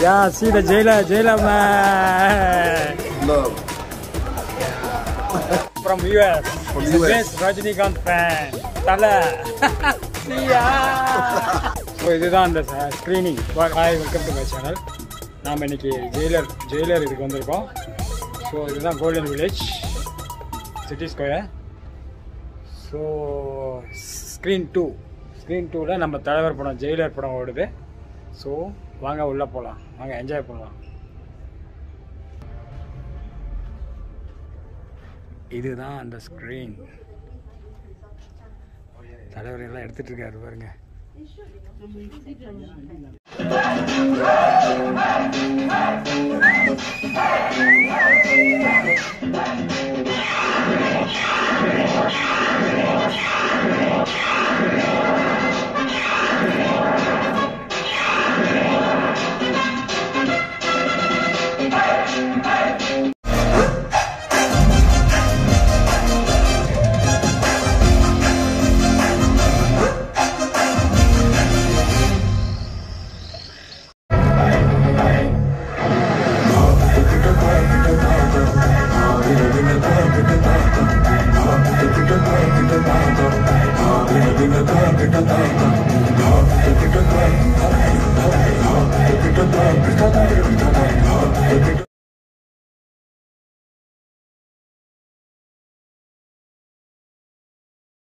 Yeah, see the jailer, jailer man. Love. From US. From the US. best Rajinikanth fan. Tala. see ya. So இதுதான் அந்த screening hi welcome to my channel நாம் இன்னைக்கு ஜெயிலர் ஜெயிலர் இதுக்கு வந்திருக்கோம் so இதுதான் golden village city square so screen two screen டூவில் நம்ம தலைவர் படம் ஜெயிலர் படம் ஓடுது ஸோ வாங்க உள்ளே போகலாம் வாங்க என்ஜாய் பண்ணலாம் இதுதான் அந்த ஸ்க்ரீன் தலைவர் எல்லாம் எடுத்துட்டு இருக்காரு பாருங்க Thank you.